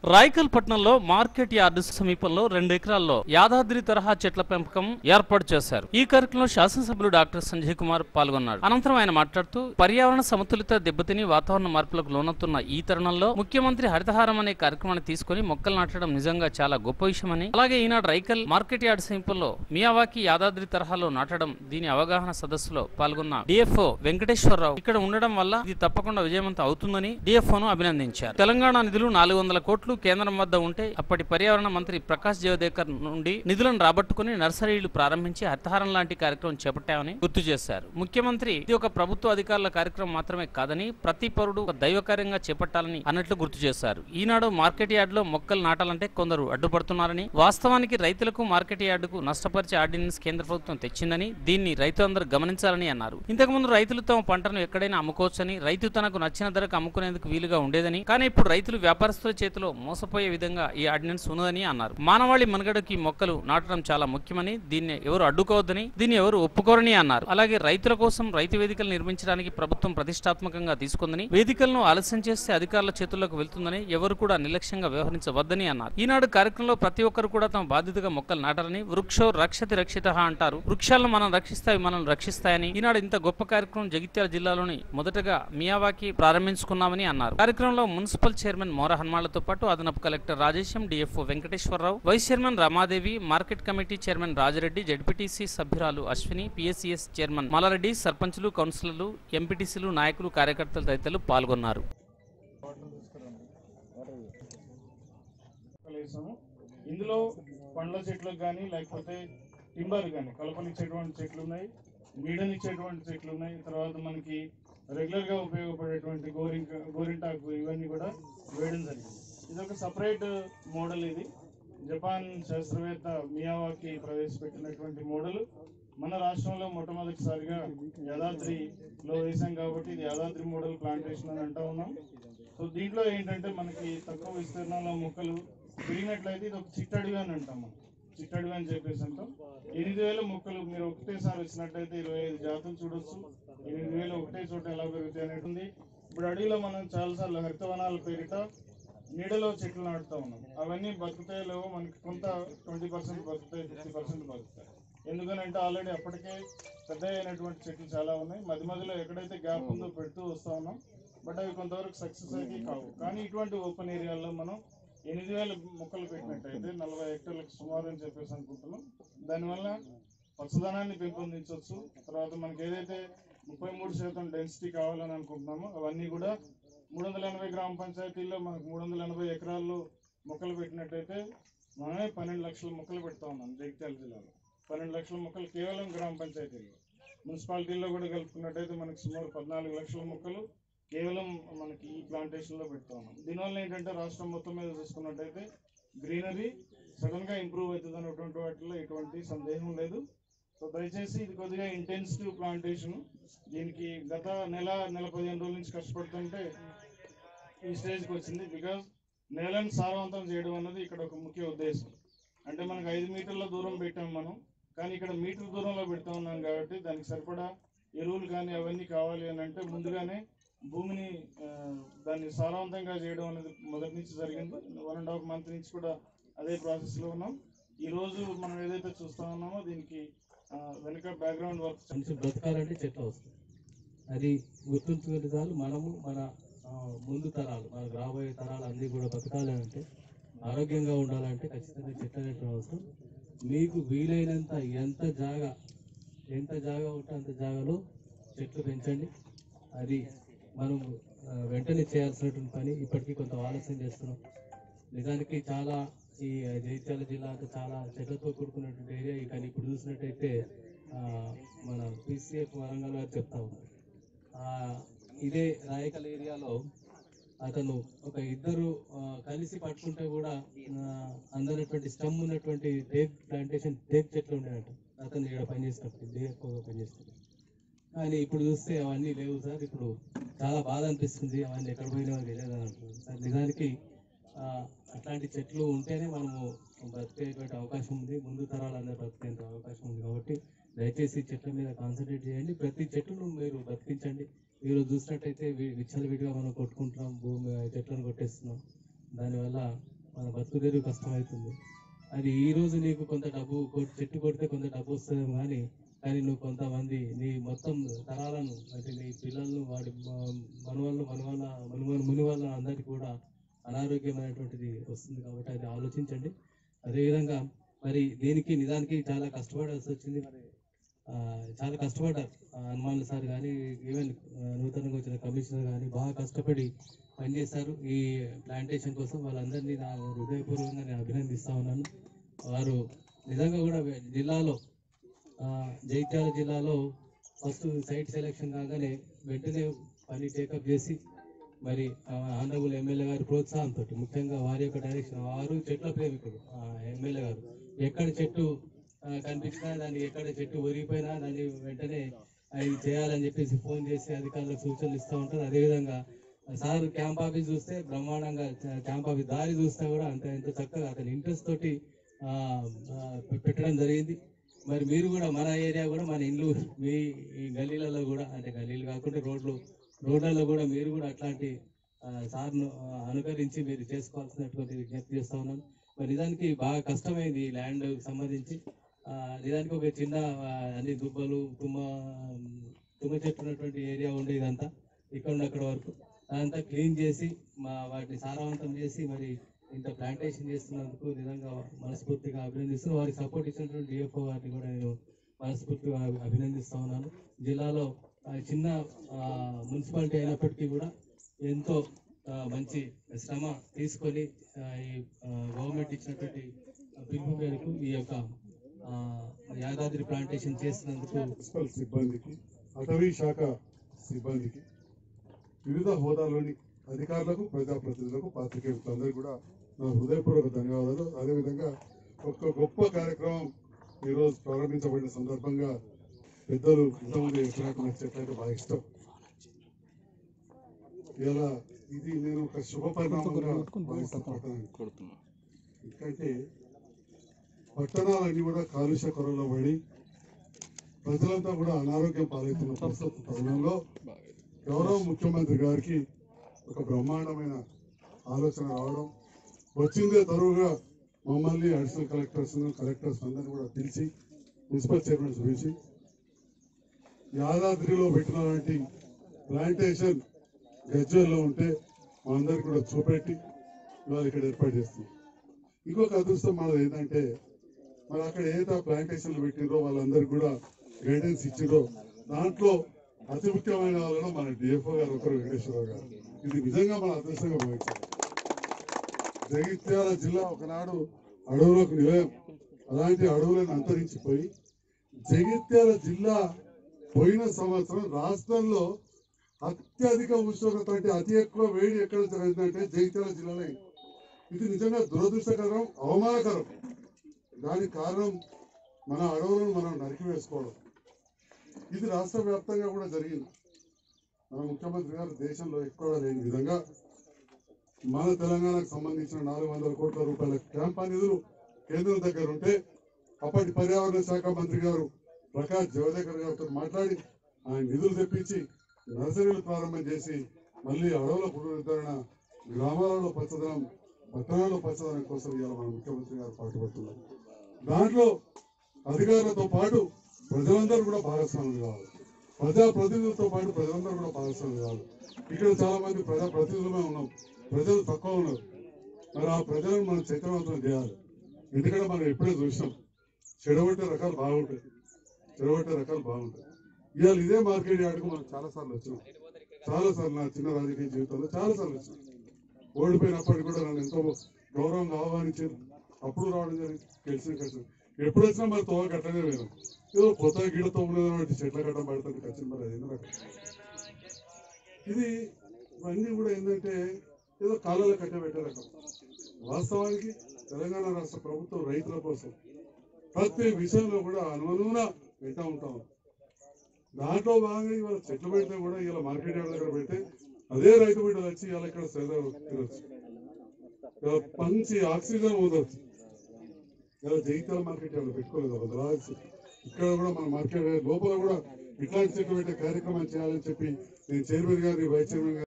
రాయకల్ పట్టణంలో market yard సమీపంలో రెండు ఎకరాల్లో యాదాద్రి తరహా చెట్ల పెంపకం ఏర్పాటు చేశారు ఈ కార్యక్రమంలో శాసనసభ్యులు డాక్టర్ సంజయ్ కుమార్ పాల్గొన్నాడు అనంతరం ఆయన మాట్లాడుతూ పర్యావరణ సమతులిత దెబ్బతిని వాతావరణ మార్పులకు లోనవుతున్న ఈ తరుణంలో ముఖ్యమంత్రి హరితహారం అనే కార్యక్రమాన్ని తీసుకుని మొక్కలు నాటడం నిజంగా చాలా గొప్ప విషయమని అలాగే ఈనాడు రైకల్ మార్కెట్ యార్డ్ సమీపంలో మియావాకి యాదాద్రి తరహాలో నాటడం దీని అవగాహన సదస్సులో పాల్గొన్న డిఎఫ్ఓ వెంకటేశ్వరరావు ఇక్కడ ఉండడం వల్ల ఇది తప్పకుండా విజయవంతం అవుతుందని డిఎఫ్ఓను అభినందించారు తెలంగాణ నిధులు నాలుగు వందల కోట్లు కేంద్రం వద్ద ఉంటే అప్పటి పర్యావరణ మంత్రి ప్రకాష్ జవదేకర్ నుండి నిధులను రాబట్టుకుని నర్సరీలు ప్రారంభించి హరితహారం లాంటి కార్యక్రమం చేపట్టామని గుర్తు చేశారు ముఖ్యమంత్రి ఇది ఒక ప్రభుత్వ అధికారుల కార్యక్రమం మాత్రమే కాదని ప్రతి పౌరుడు ఒక దైవ కార్యంగా చేపట్టాలని అన్నట్లు గుర్తు చేశారు ఈనాడు మార్కెట్ యార్డులో మొక్కలు నాటాలంటే కొందరు అడ్డుపడుతున్నారని వాస్తవానికి రైతులకు మార్కెట్ యార్డుకు నష్టపరిచే ఆర్డినెన్స్ కేంద్ర ప్రభుత్వం తెచ్చిందని దీన్ని రైతులందరూ గమనించాలని అన్నారు ఇంతకుముందు రైతులు తమ పంటను ఎక్కడైనా అమ్ముకోవచ్చని రైతు తనకు నచ్చిన ధరకు అమ్ముకునేందుకు వీలుగా ఉండేదని కానీ ఇప్పుడు రైతులు వ్యాపారస్తుల చేతిలో మోసపోయే విధంగా ఈ ఆర్డినెన్స్ ఉన్నదని అన్నారు మానవాళి మనుగడకి మొక్కలు నాటడం చాలా ముఖ్యమని దీన్ని ఎవరు అడ్డుకోవద్దని దీన్ని ఎవరు ఒప్పుకోరని అన్నారు అలాగే రైతుల కోసం రైతు వేదికలు నిర్మించడానికి ప్రభుత్వం ప్రతిష్టాత్మకంగా తీసుకుందని వేదికలను ఆలస్యం చేస్తే అధికారుల చేతుల్లోకి వెళ్తుందని ఎవరు కూడా నిర్లక్ష్యంగా వ్యవహరించవద్దని అన్నారు ఈనాడు కార్యక్రమంలో ప్రతి ఒక్కరు కూడా తమ బాధ్యతగా మొక్కలు నాటాలని వృక్షో రక్షతి రక్షిత అంటారు వృక్షాలను మనం రక్షిస్తాయి మనల్ని రక్షిస్తాయని ఈనాడు ఇంత గొప్ప కార్యక్రమం జగిత్యాల జిల్లాలోని మొదటగా మియావాకి ప్రారంభించుకున్నామని అన్నారు కార్యక్రమంలో మున్సిపల్ చైర్మన్ మోర హన్మాళ్లతో పాటు అదనపు collector Rajesham DFO Venkateswararao vice chairman Ramadevi market committee chairman Rajareddy ZPTC సభ్యురాలు అశ్విని పిఎస్సిఎస్ చైర్మన్ మలారెడ్డి సర్పంచులు కౌన్సిలర్లు ఎంపీటీసీలు నాయకులు కార్యకర్తలు తదితరులు పాల్గొన్నారు వేసాము ఇందులో పండ్ల చెట్లకు కానీ లేకపోతే టింబర్ కానీ కలపనిచ్చేటువంటి చెట్లు ఉన్నాయి నీడనిచ్చేటువంటి చెట్లు ఉన్నాయి తర్వాత మనకి రెగ్యులర్ గా ఉపయోగపడేటువంటి గోరింక గోరింటాకు ఇవన్నీ కూడా వేయడం జరిగింది ఇది ఒక సపరేట్ మోడల్ ఇది జపాన్ శాస్త్రవేత్త మియావాకి ప్రవేశపెట్టినటువంటి మోడల్ మన రాష్ట్రంలో మొట్టమొదటిసారిగా యాదాద్రిలో వేసాం కాబట్టి ఇది యాదాద్రి మోడల్ ప్లాంటేషన్ అని అంటా ఉన్నాం సో దీంట్లో ఏంటంటే మనకి తక్కువ విస్తీర్ణంలో మొక్కలు పెరిగినట్లయితే ఇది ఒక చిట్టడివి అని అంటాం మనం చిట్టడివి అని చెప్పేసి అంటాం ఎనిమిది వేల మొక్కలు మీరు ఒకటేసారి వచ్చినట్లయితే ఇరవై ఐదు జాతులు చూడొచ్చు ఎనిమిది వేలు ఒకటే చోట ఎలా పెరుగుతాయి అనేది ఉంది ఇప్పుడు అడవిలో మనం చాలాసార్లు హరితవనాల పేరిట నీడలో చెట్లు నాటుతా ఉన్నాం అవన్నీ బతుకుతాయో లేవో మనకి కొంత ట్వంటీ పర్సెంట్ బతుకుతాయి ఫిఫ్టీ పర్సెంట్ బతుకుతాయి ఎందుకనంటే ఆల్రెడీ అప్పటికే పెద్ద అయినటువంటి చెట్లు చాలా ఉన్నాయి మధ్య మధ్యలో ఎక్కడైతే గ్యాప్ ఉందో పెడుతూ వస్తా ఉన్నాం బట్ అవి కొంతవరకు సక్సెస్ అయితే కావు కానీ ఇటువంటి ఓపెన్ ఏరియాల్లో మనం ఎనిమిది వేల మొక్కలు పెట్టినట్టయితే నలభై హెక్టార్లకు సుమారు అని చెప్పేసి అనుకుంటున్నాం దానివల్ల పచ్చదనాన్ని పెంపొందించవచ్చు తర్వాత మనకి ఏదైతే ముప్పై మూడు శాతం డెన్సిటీ కావాలని అనుకుంటున్నామో అవన్నీ కూడా మూడు వందల ఎనభై గ్రామ పంచాయతీల్లో మనకు మూడు వందల ఎనభై ఎకరాల్లో మొక్కలు పెట్టినట్టయితే మనమే పన్నెండు లక్షల మొక్కలు పెడతా ఉన్నాం జగిత్యాల జిల్లాలో పన్నెండు లక్షల మొక్కలు కేవలం గ్రామ పంచాయతీల్లో మున్సిపాలిటీల్లో కూడా కలుపుకున్నట్టయితే మనకి సుమారు పద్నాలుగు లక్షల మొక్కలు కేవలం మనకి ఈ ప్లాంటేషన్ లో పెడతా ఉన్నాం దీనివల్ల ఏంటంటే రాష్ట్రం మొత్తం మీద చూసుకున్నట్టయితే గ్రీనరీ సడన్ గా ఇంప్రూవ్ అవుతుంది అనేటువంటి వాటిలో ఎటువంటి సందేహం లేదు సో దయచేసి ఇది కొద్దిగా ఇంటెన్సివ్ ప్లాంటేషన్ దీనికి గత నెల నెల పదిహేను రోజుల నుంచి కష్టపడుతుంటే ఈ స్టేజ్కి వచ్చింది బికాజ్ నేలను సారవంతం చేయడం అన్నది ఇక్కడ ఒక ముఖ్య ఉద్దేశం అంటే మనకు ఐదు మీటర్ల దూరం పెట్టాం మనం కానీ ఇక్కడ మీటర్ దూరంలో పెడతా ఉన్నాం కాబట్టి దానికి సరిపడా ఎరువులు కానీ అవన్నీ కావాలి అని అంటే ముందుగానే భూమిని ఆ, దాన్ని సారవంతంగా చేయడం అనేది మొదటి నుంచి జరిగింది వన్ అండ్ హాఫ్ మంత్ నుంచి కూడా అదే ప్రాసెస్లో ఉన్నాం ఈ రోజు మనం ఏదైతే చూస్తా ఉన్నామో దీనికి ఆ, వెనుక బ్యాక్గ్రౌండ్ వర్క్ మనిషి బ్రతకాలంటే చెట్లు అవసరం అది గుర్తుంచుకునే చాలు మనము మన ఆ, ముందు తరాలు మనకు రాబోయే తరాలు అన్నీ కూడా బతకాలి అంటే ఆరోగ్యంగా ఉండాలంటే ఖచ్చితంగా చెట్లు అనేటువంటి అవసరం మీకు వీలైనంత ఎంత జాగా ఎంత జాగా ఉంటే అంత జాగాలో చెట్లు పెంచండి అది మనం ఆ, వెంటనే చేయాల్సినటువంటి పని ఇప్పటికీ కొంత ఆలస్యం చేస్తున్నాం నిజానికి చాలా ఈ జగిత్యాల జిల్లా అంటే చాలా చెట్లతో కూడుకున్నటువంటి ఏరియా కానీ ఇప్పుడు చూసినట్టయితే ఆ, మన పీసీఎఫ్ వరంగల్ గారు చెప్తా ఉన్నారు ఆ, ఇదే రాయకల్ ఏరియాలో అతను ఒక ఇద్దరు ఆ, కలిసి పట్టుకుంటే కూడా ఆ, అందనటువంటి స్టమ్ ఉన్నటువంటి టేక్ ప్లాంటేషన్ టేక్ చెట్లు ఉండేనట అతను ఇక్కడ పనిచేసినప్పుడు ఇదే ఎక్కువగా పనిచేస్తుంది కానీ ఇప్పుడు చూస్తే అవన్నీ లేవు సార్ ఇప్పుడు చాలా బాధ అనిపిస్తుంది అవన్నీ ఎక్కడ పోయినా తెలియదు అని అంటున్నారు సార్ నిజానికి ఆ, అట్లాంటి చెట్లు ఉంటేనే మనము బ్రతికేటువంటి అవకాశం ఉంది ముందు తరాలు అందరూ బ్రతికేంత అవకాశం ఉంది కాబట్టి దయచేసి చెట్ల మీద కాన్సన్ట్రేట్ చేయండి ప్రతి చెట్టును మీరు బతికించండి మీరు చూసినట్టయితే వి- విచ్చలవిడిగా మనం కొట్టుకుంటున్నాం భూమి చెట్లను కొట్టేస్తున్నాం దానివల్ల మన బతుకు తెరువు కష్టం అవుతుంది అది ఈ రోజు నీకు కొంత డబ్బు కొ- చెట్టు కొడితే కొంత డబ్బు వస్తుందేమో కానీ కానీ నువ్వు కొంతమంది నీ మొత్తం తరాలను అంటే నీ పిల్లలను వాడి మ- మనవాళ్ళు మనవాళ్ళ మునివాళ్ళ మునివాళ్ళ అందరికీ కూడా అనారోగ్యమైనటువంటిది వస్తుంది కాబట్టి అది ఆలోచించండి అదేవిధంగా మరి దీనికి నిజానికి చాలా కష్టపడాల్సి వచ్చింది మరి ఆ, చాలా కష్టపడ్డారు ఆ, హనుమాన్ సార్ కానీ ఈవెన్ ఆ, నూతనంగా వచ్చిన కమిషనర్ కానీ బాగా కష్టపడి పనిచేశారు ఈ ప్లాంటేషన్ కోసం వాళ్ళందరినీ నా హృదయపూర్వకంగా నేను అభినందిస్తా ఉన్నాను వారు నిజంగా కూడా వే- జిల్లాలో ఆ, జగిత్యాల జిల్లాలో ఫస్ట్ సైట్ సెలెక్షన్ కాగానే వెంటనే పని టేకప్ చేసి మరి ఆనరబుల్ ఎమ్మెల్యే గారి ప్రోత్సాహంతో ముఖ్యంగా వారి యొక్క డైరెక్షన్ వారు చెట్ల ప్రేమికుడు ఆ, ఎమ్మెల్యే గారు ఎక్కడ చెట్టు ఆ, కనిపించినా దాన్ని ఎక్కడ చెట్టు ఒరిగిపోయినా దాన్ని వెంటనే అది చేయాలని చెప్పేసి ఫోన్ చేసి అధికారులకు సూచనలు ఇస్తూ ఉంటారు అదేవిధంగా సార్ క్యాంప్ ఆఫీస్ చూస్తే బ్రహ్మాండంగా చ- క్యాంప్ ఆఫీస్ దారి చూస్తే కూడా అంత ఎంతో చక్కగా అతని ఇంట్రెస్ట్ తోటి ఆ, ఆ, పె- పెట్టడం జరిగింది మరి మీరు కూడా మన ఏరియా కూడా మన ఇల్లు మీ ఈ గల్లీలలో కూడా అంటే గల్లీలు కాకుండా రోడ్లు రోడ్లలో కూడా మీరు కూడా అట్లాంటి ఆ, సార్ను ఆ, అనుకరించి మీరు చేసుకోవాల్సినటువంటి విజ్ఞప్తి చేస్తా ఉన్నాను మరి నిజానికి బాగా కష్టమైంది ఈ ల్యాండ్ సంబంధించి ఆ, నిజానికి ఒక చిన్న ఆ, అన్ని దుబ్బలు తుమ్మ తుమ్మ చెట్టు ఉన్నటువంటి ఏరియా ఉండే ఇదంతా ఇక్కడ నుండి అక్కడ వరకు అదంతా క్లీన్ చేసి మా వాటిని సారవంతం చేసి మరి ఇంత ప్లాంటేషన్ చేస్తున్నందుకు నిజంగా మనస్ఫూర్తిగా అభినందిస్తున్నాను వారికి సపోర్ట్ ఇచ్చినటువంటి డిఎఫ్ఓ వారిని కూడా నేను మనస్ఫూర్తిగా అభి- అభినందిస్తా ఉన్నాను జిల్లాలో ఆ, చిన్న ఆ, మున్సిపాలిటీ అయినప్పటికీ కూడా ఎంతో ఆ, మంచి శ్రమ తీసుకొని ఆ, ఈ ఆ, గవర్నమెంట్ ఇచ్చినటువంటి పిలుపు మేరకు ఈ యొక్క ఆ, యాదాద్రి ప్లాంటేషన్ చేసినందుకు మున్సిపల్ సిబ్బందికి అటవీ శాఖ సిబ్బందికి వివిధ హోదాలోని అధికారులకు ప్రజాప్రతినిధులకు పాత్రికేయులందరికీ కూడా నా హృదయపూర్వక ధన్యవాదాలు అదేవిధంగా ఒక గొప్ప కార్యక్రమం ఈరోజు ప్రారంభించబడిన సందర్భంగా పెద్దలు ఇంతమంది ఎట్లాంటి నాకు చెట్లంటే బాగా ఇష్టం ఇలా ఇది నేను ఒక శుభ పరిణామంగా భావిస్తున్నాను ఎందుకంటే పట్టణాలన్నీ కూడా కాలుష్య కొరలో పడి ప్రజలంతా కూడా అనారోగ్యం పాలవుతున్న ప్రస్తుత తరుణంలో గౌరవ ముఖ్యమంత్రి గారికి ఒక బ్రహ్మాండమైన ఆలోచన రావడం వచ్చిందే తరువుగా మమ్మల్ని అడిషనల్ కలెక్టర్స్ కలెక్టర్స్ అందరినీ కూడా పిలిచి మున్సిపల్ చైర్మన్స్ పిలిచి యాదాద్రిలో పెట్టినటువంటి ప్లాంటేషన్ గజ్వల్లో ఉంటే మా అందరికి కూడా చూపెట్టి ఇవాళ ఇక్కడ ఏర్పాటు చేస్తున్నాం ఇంకొక అదృష్టం మనది ఏంటంటే మరి అక్కడ ఏదైతే ప్లాంటేషన్లు పెట్టిండ్రో వాళ్ళందరికీ కూడా గైడెన్స్ ఇచ్చిండ్రో దాంట్లో అతి ముఖ్యమైన వాళ్ళలో మన డిఎఫ్ఓ గారు ఒకరు వెంకటేశ్వరరావు గారు ఇది నిజంగా మన అదృష్టంగా భావించాలి జగిత్యాల జిల్లా ఒకనాడు అడవులకు నిలయం అలాంటి అడవులను అంతరించిపోయి జగిత్యాల జిల్లా పోయిన సంవత్సరం రాష్ట్రంలో అత్యధిక ఉష్ణోగ్రత అంటే అతి ఎక్కువ వేడి ఎక్కడ జరిగిందంటే జగిత్యాల జిల్లాలో ఇది నిజంగా దురదృష్టకరం అవమానకరం దానికి కారణం మన అడవులను మనం నరికి వేసుకోవడం ఇది రాష్ట్ర వ్యాప్తంగా కూడా జరిగింది మన ముఖ్యమంత్రి గారు దేశంలో ఎక్కడ లేని విధంగా మన తెలంగాణకు సంబంధించిన నాలుగు వందల కోట్ల రూపాయల క్యాంపా నిధులు కేంద్రం దగ్గర ఉంటే అప్పటి పర్యావరణ శాఖ మంత్రి గారు ప్రకాష్ జవదేకర్ గారితో మాట్లాడి ఆయన నిధులు తెప్పించి నర్సరీలు ప్రారంభం చేసి మళ్ళీ అడవుల పునరుద్ధరణ గ్రామాలలో పచ్చదనం పట్టణాల్లో పచ్చదనం కోసం ఇవాళ మన ముఖ్యమంత్రి గారు పాటుపడుతున్నారు దాంట్లో అధికారులతో పాటు ప్రజలందరూ కూడా భాగస్వాములు కావాలి ప్రజా ప్రతినిధులతో పాటు ప్రజలందరూ కూడా భాగస్వాములు కావాలి ఇక్కడ చాలా మంది ప్రజా ప్రతినిధులమే ఉన్నాం ప్రజలు తక్కువ ఉన్నారు మరి ఆ ప్రజలను మనం చైతన్యవంతం చేయాలి ఎందుకంటే మనం ఎప్పుడే చూసినాం చెడగొట్టే రకాలు బాగుంటాయి చెడగొట్టే రకాలు బాగుంటాయి ఇవాళ ఇదే మార్కెట్ యార్డ్కు మనం చాలా సార్లు వచ్చినాం చాలా సార్లు నా చిన్న రాజకీయ జీవితంలో చాలా సార్లు వచ్చినాం ఓడిపోయినప్పటికీ కూడా నన్ను ఎంతో గౌరవంగా ఆహ్వానించారు అప్పుడు రావడం జరిగింది కలిసి కలిసి ఎప్పుడు వచ్చినా మరి తోవ కట్టనే పోయినాం ఏదో కొత్త గిడతో ఉన్నది చెట్ల కట్టం పడుతుంది ఖచ్చితంగా మరి అది ఎందుకు ఇది ఇవన్నీ కూడా ఏంటంటే ఏదో కాలాలు కట్టబెట్టే రకం వాస్తవానికి తెలంగాణ రాష్ట్ర ప్రభుత్వం రైతుల కోసం ప్రతి విషయంలో కూడా అనుమనున వింటా ఉంటాం దాంట్లో భాగంగా ఇవాళ చెట్లు పెడితే కూడా ఇలా మార్కెట్ యార్డ్ దగ్గర పెడితే అదే రైతు బిడ్డలు వచ్చి ఇలా ఇక్కడ సేద తినొచ్చు ఇలా మంచి ఆక్సిజన్ పొందొచ్చు ఇలా జైతాల మార్కెట్ యార్డ్ పెట్టుకోలేదు వదలాల్సి ఇక్కడ కూడా మన మార్కెట్ లోపల కూడా ఇట్లాంటి చెట్లు పెట్టే కార్యక్రమం చేయాలని చెప్పి నేను చైర్మన్ గారిని వైస్ చైర్మన్ గారిని